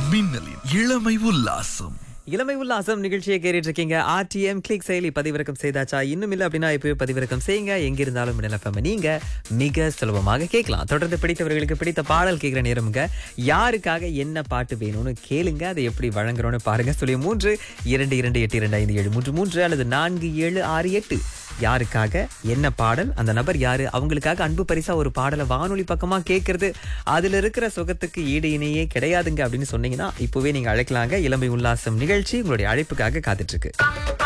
மின்னலின் இளமை உல்லாசம் இளமை உல்லாசம் நிகழ்ச்சியை கேட்டுட்டு இருக்கீங்க ஆர்டிஎம் கிளிக் செயலி பதிவிறக்கம் செய்தாச்சா இன்னும் இல்லை அப்படின்னா இப்பவே பதிவிறக்கம் செய்யுங்க எங்க இருந்தாலும் மின்னல் FM நீங்க மிக சுலபமாக கேட்கலாம் தொடர்ந்து பிடித்தவர்களுக்கு பிடித்த பாடல் கேட்கிற நேரமுங்க யாருக்காக என்ன பாட்டு வேணும்னு கேளுங்க அதை எப்படி வழங்குறோம்னு பாருங்க சொல்லி மூன்று இரண்டு இரண்டு எட்டு இரண்டு ஐந்து ஏழு மூன்று மூன்று அல்லது நான்கு ஏழு ஆறு எட்டு யாருக்காக என்ன பாடல் அந்த நபர் யாரு அவங்களுக்காக அன்பு பரிசா ஒரு பாடலை வானொலி பக்கமா கேட்கறது அதுல இருக்கிற சுகத்துக்கு ஈடு இணையே கிடையாதுங்க அப்படின்னு சொன்னீங்கன்னா இப்பவே நீங்க அழைக்கலாங்க இளமை உல்லாசம் நிகழ்ச்சி உங்களுடைய அழைப்புக்காக காத்துட்டு இருக்கு